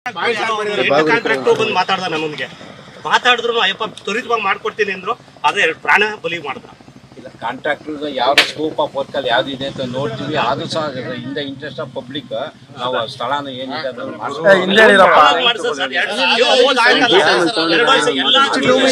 Contract ಬಂದು ಮಾತಾಡ್ದ ನಮಗೆ ಮಾತಾಡಿದ್ರು ಅಯ್ಯಪ್ಪ ತ್ವರಿತವಾಗಿ ಮಾಡ್ಕೊಡ್ತೀನಿ ಅಂದ್ರು ಅದೇ ಪ್ರಾಣ ಬಲಿ ಮಾಡ್ದ ಇಲ್ಲ ಕಾಂಟ್ರಾಕ್ಟರ್ ಯಾವ ಸ್ಕೋಪ್ ಆಫ್ ವರ್ಕ್ ಅಲ್ಲಿ ಯಾವ್ದಿದೆ ಅಂತ ನೋಡ್ತೀವಿ ಆದ್ರೂ ಸಹ in the interest of public ನಾವು ಆ ಸ್ಥಳನ ಏನಿದೆ ಅದನ್ನ ಮಾಡ್ಸ್ಕೊಂಡು ಹಿಂದೆ ಹೇಳಿರಪ್ಪ. ಯಾವಾಗ ಮಾಡ್ಸೋದು ಸರ್? ಎರಡು ದಿವಸ ನೀವು ಹೋಗಿ ಆಯ್ತಲ್ಲ? ಎರಡು ದಿವಸ ಎಲ್ಲ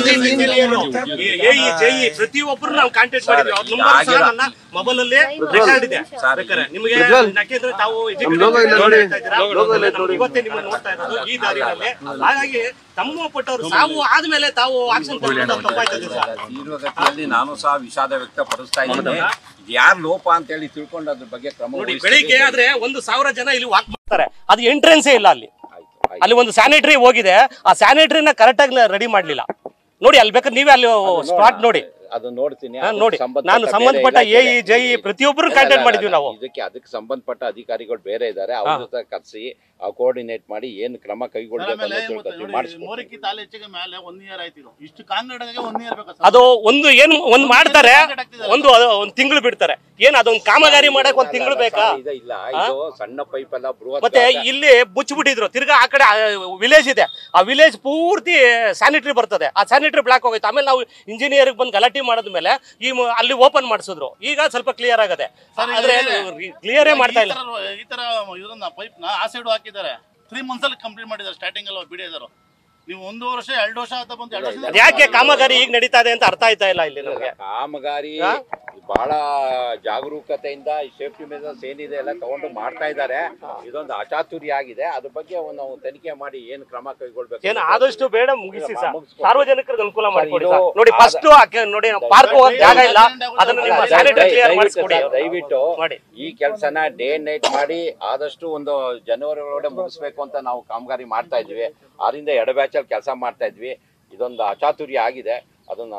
AE, JE ಪ್ರತಿಯೊಬ್ಬರು ನಾವು ಕಾಂಟ್ಯಾಕ್ಟ್ ಮಾಡಿದ್ವಿ ಅವ್ರ ನಂಬರ್ ಸಹ ನನ್ನ ಮೊಬೈಲ್ ಅಲ್ಲಿ ರೆಕಾರ್ಡ್ ಇದೆ ಬೇಕಾರೆ ನಿಮಗೆ ಯಾಕೆಂದ್ರೆ ತಾವು educated logo ಇಲ್ಲ ನೋಡಿ. ಹೇಳ್ತಾ ಇದ್ದೀರಾ. logo ಇಲ್ಲ ನಾವು ನೋಡಿ. ಇವತ್ತೇ ನಿಮ್ಮನ್ನ ನೋಡ್ತಾ ಇರೋದು ಈ ದಾರಿಯಲ್ಲಿ ಹಾಗಾಗಿ ತಮ್ಮ ಪಟ್ಟವರು ಸಾವು ಆದ್ಮೇಲೆ ತಾವು ಆಕ್ಷನ್ ತಪ್ಪಾಯ್ತದೆ ಸರ್ ತೀವ್ರಗತಿಯಲ್ಲಿ ನಾನು ಸಹ ವಿಷಾದ ವ್ಯಕ್ತಪಡಿಸ್ತಾ ಇದ್ದೀನಿ ಇದು ಯಾರು ಲೋಪ ಅಂತ ಹೇಳಿ ತಿಳ್ಕೊಂಡು ಅದ್ರ ಬಗ್ಗೆ ಕ್ರಮ ನೋಡಿ ವಹಿಸ್ತೀವಿ. ಬೆಳಿಗ್ಗೆ ಆದ್ರೆ ಒಂದು ಸಾವಿರ ಜನ ಇಲ್ಲಿ ವಾಕ್ ಮಾಡ್ತಾರೆ ಅದು ಎಂಟ್ರೆನ್ಸೇ ಇಲ್ಲ ಅಲ್ಲಿ ಆಯ್ತು, ಆಯ್ತು. ಅಲ್ಲಿ ಒಂದು ಸ್ಯಾನಿಟರಿ ಹೋಗಿದೆ ಆ ಸ್ಯಾನಿಟರಿನ ಕರೆಕ್ಟ್ ಆಗಿ ರೆಡಿ ಮಾಡ್ಲಿಲ್ಲ ನೋಡಿ ಅಲ್ಲಿ ಬೇಕಾದ್ರೆ ನೀವೇ ಅಲ್ಲಿ ಸ್ಪಾಟ್ ನೋಡಿ ಅದು ನೋಡ್ತೀನಿ ಹಾ, ಅದಕ್ಕೆ ನೋಡಿ ಸಂಬಂಧಪಟ್ಟ ನಾನು ಬೇರೆ ಸಂಬಂಧಪಟ್ಟ ಎ ಇಲಾಖೆ ಇ ಜೈ ಪ್ರತಿಯೊಬ್ಬರು ಇಲ್ಲ, ಕಾಂಟ್ಯಾಕ್ಟ್ ಇಲ್ಲ, ಮಾಡಿದ್ವಿ ಇಲ್ಲ. ನಾವು ಇದಕ್ಕೆ ಅದಕ್ಕೆ ಸಂಬಂಧಪಟ್ಟ ಅಧಿಕಾರಿಗಳು ಬೇರೆ ಇದ್ದಾರೆ ಅವ್ರ ಜೊತೆ ಕರೆಸಿ ಕೋಆರ್ಡಿನೇಟ್ ಮಾಡಿ ಏನ್ ಕ್ರಮ ಕೈಗೊಳ್ಬೇಕು ಆಮೇಲೆ ಅನ್ನೋದ್ ಮತ್ತೆ ತಿಳ್ಕೊತೀವಿ ನೋಡಿ, ಮಾಡಿಸ್ಬೇಕು ಮೋರಿಕ್ಕಿ ತಾಲೆ ಹೆಚ್ಚಿಗೆ ಮೇಲೆ ಒನ್ ಇಯರ್ ಆಯ್ತಿರೋ ಇಷ್ಟು ಕಾಂಗ್ರೆಡ್ಗೆ ಒನ್ ಇಯರ್ ಬೇಕಾ ಅದು ಒಂದು ಏನು ಒಂದು ಮಾಡ್ತಾರೆ ಒಂದು ಅದು ಒಂದು ತಿಂಗಳು ಬಿಡ್ತಾರೆ ಏನ್ ಅದೊಂದು ಕಾಮಗಾರಿ ಮಾಡಕ್ ಒಂದು ತಿಂಗಳು ಬೇಕಾ ಇದೆ ಇಲ್ಲ ಇದು ಸಣ್ಣ ಪೈಪ್ ಎಲ್ಲ ಬೃಹತ್ ಮತ್ತೆ ಗಾತ್ರ. ಇಲ್ಲಿ ಮುಚ್ಚಿಬಿಟ್ಟಿದ್ರು ತಿರ್ಗಾ ಆ ಕಡೆ ವಿಲೇಜ್ ಇದೆ ಆ ವಿಲೇಜ್ ಪೂರ್ತಿ ಸ್ಯಾನಿಟರಿ ಬರ್ತದೆ ಆ ಸ್ಯಾನಿಟರಿ ಬ್ಲಾಕ್ ಹೋಗುತ್ತೆ ಆಮೇಲೆ ನಾವು ಇಂಜಿನಿಯರ್ ಬಂದು ಗಲಾಟೆ ಮಾಡಿದ್ಮೇಲೆ ಈ ಮ- ಅಲ್ಲಿ ಓಪನ್ ಮಾಡಿಸಿದ್ರು ಈಗ ಸ್ವಲ್ಪ ಕ್ಲಿಯರ್ ಆಗದೆ ಸರ್, ಆದ್ರೆ ಇದೆ. ಕ್ಲಿಯರೇ ಮಾಡ್ತಾ ಇಲ್ಲ ಈ ತರ- ಈ ತರ ಇದನ್ನ ಪೈಪ್ ನ ಆ ಸೈಡ್ ಹಾಕಿದ್ದಾರೆ ತ್ರೀ ಮಂತ್ಸ್ ಅಲ್ಲಿ ಕಂಪ್ಲೀಟ್ ಮಾಡಿದ್ದಾರೆ ಸ್ಟಾರ್ಟಿಂಗ್ ಅಲ್ಲಿ ಬಿಡಿದಾರು ನೀವು ಒಂದು ವರ್ಷ ಎರಡು ವರ್ಷ ಆತ ಬಂತು ಎರಡು ವರ್ಷ ಅದ್ ಯಾಕೆ ಕಾಮಗಾರಿ ಈಗ ನಡೀತಾ ಇದೆ ಅಂತ ಅರ್ಥ ಆಯ್ತಾ ಇಲ್ಲ ಇಲ್ಲಿ ನಮಗೆ ಕಾಮಗಾರಿ ಬಹಳ ಜಾಗರೂಕತೆಯಿಂದ ಸೇಫ್ಟಿ ಮೆಜರ್ಸ್ ಏನಿದೆ ಎಲ್ಲ ತಗೊಂಡು ಮಾಡ್ತಾ ಇದ್ದಾರೆ ಇದೊಂದು ಅಚಾತುರ್ಯ ಆಗಿದೆ ಅದ್ರ ಬಗ್ಗೆ ಒಂದು ನಾವು ತನಿಖೆ ಮಾಡಿ ಏನ್ ಕ್ರಮ ಕೈಗೊಳ್ಬೇಕು ಏನು ಆದಷ್ಟು ಬೇಡ ಮುಗಿಸಿ ಸರ್ ಮುಗಿಸ್ಕೊಡಿ. ಸಾರ್ವಜನಿಕರಿಗೆ ಅನುಕೂಲ ಮಾಡಿಕೊಡಿ ಇದು ಸರ್ ನೋಡಿ ಆದ- ಫಸ್ಟ್ ನೋಡಿ ಪಾರ್ಕ್ ಹೋಗಕ್ ಜಾಗ ಇಲ್ಲ ಅದನ್ನ ನಿಮ್ಮ ಅಲ್ಲ, ಸ್ಯಾನಿಟರಿ ದಯ- ಕ್ಲಿಯರ್ ದಯವಿಟ್ಟು ಮಾಡಿಸ್ಕೊಡಿ ಸರ್, ದಯವಿಟ್ಟು ಮಾಡಿ ಈ ಕೆಲಸನ ಡೇ ಅಂಡ್ ನೈಟ್ ಮಾಡಿ ಆದಷ್ಟು ಒಂದು ಜನವರಿ ಒಳಗಡೆ ಮುಗಿಸ್ಬೇಕು ಅಂತ ನಾವು ಕಾಮಗಾರಿ ಮಾಡ್ತಾ ಇದ್ವಿ ಆದ್ರಿಂದ ಎಡ ಬ್ಯಾಚಲ್ಲಿ ಕೆಲಸ ಮಾಡ್ತಾ ಇದ್ವಿ ಇದೊಂದು ಅಚಾತುರ್ಯ ಆಗಿದೆ ಅದನ್ನ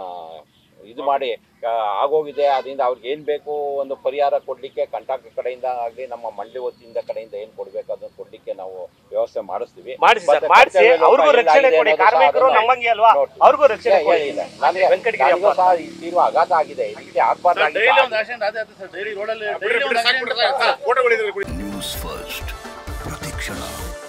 ಇದು ಮಾಡಿ ಆ, ಆಗೋಗಿದೆ ಅದರಿಂದ ಅವ್ರಿಗೆ ಏನ್ ಬೇಕು ಒಂದು ಪರಿಹಾರ ಕೊಡ್ಲಿಕ್ಕೆ ಕಾಂಟ್ರಾಕ್ಟರ್ ಕಡೆಯಿಂದ ಆಗಲಿ ನಮ್ಮ ಮಂಡಳಿ ವತಿಯಿಂದ ಕಡೆಯಿಂದ ಏನ್ ಕೊಡ್ಬೇಕು ಅದನ್ನ ಕೊಡ್ಲಿಕ್ಕೆ ನಾವು ವ್ಯವಸ್ಥೆ ಮಾಡಿಸ್ತೀವಿ ಮಾಡಿಸಿ ಸರ್ ಮತ್ತೆ ಮಾಡಿಸಿ ಕರ್ತವ್ಯ ಲೋಪ ಅವ್ರಿಗೂ ಎಲ್ಲ ರಕ್ಷಣೆ ಆಗಿದೆ ಕೊಡಿ ಅನ್ನೋದು ಸಹ ಕಾರ್ಮಿಕರು ಅದನ್ನ ನಮ್ಮಂಗೆ ಅಲ್ವಾ ನೋಡ್ತೀವಿ. ಅವ್ರಿಗೂ ರಕ್ಷಣೆ ಏ, ಕೊಡಿ ಏನಿಲ್ಲ. ನನಗೆ ವೆಂಕಟಗಿರಿ ನನಗೂ ಅಪ್ಪ. ಸಹ ಈ ತೀರ್ವ ಆಘಾತ ಆಗಿದೆ ಈ ರೀತಿ ಆಗ್ಬಾರ್ದಾಗಿತ್ತು. ಡೈಲಿ ಒಂದು ಆಕ್ಸಿಡೆಂಟ್ ಅದೇ ಆಗುತ್ತೆ ಸರ್ ಡೈಲಿ ರೋಡಲ್ಲಿ ಡೈಲಿ ಒಂದು accident ನ್ಯೂಸ್ ಫಸ್ಟ್ ಪ್ರತಿಕ್ಷಣ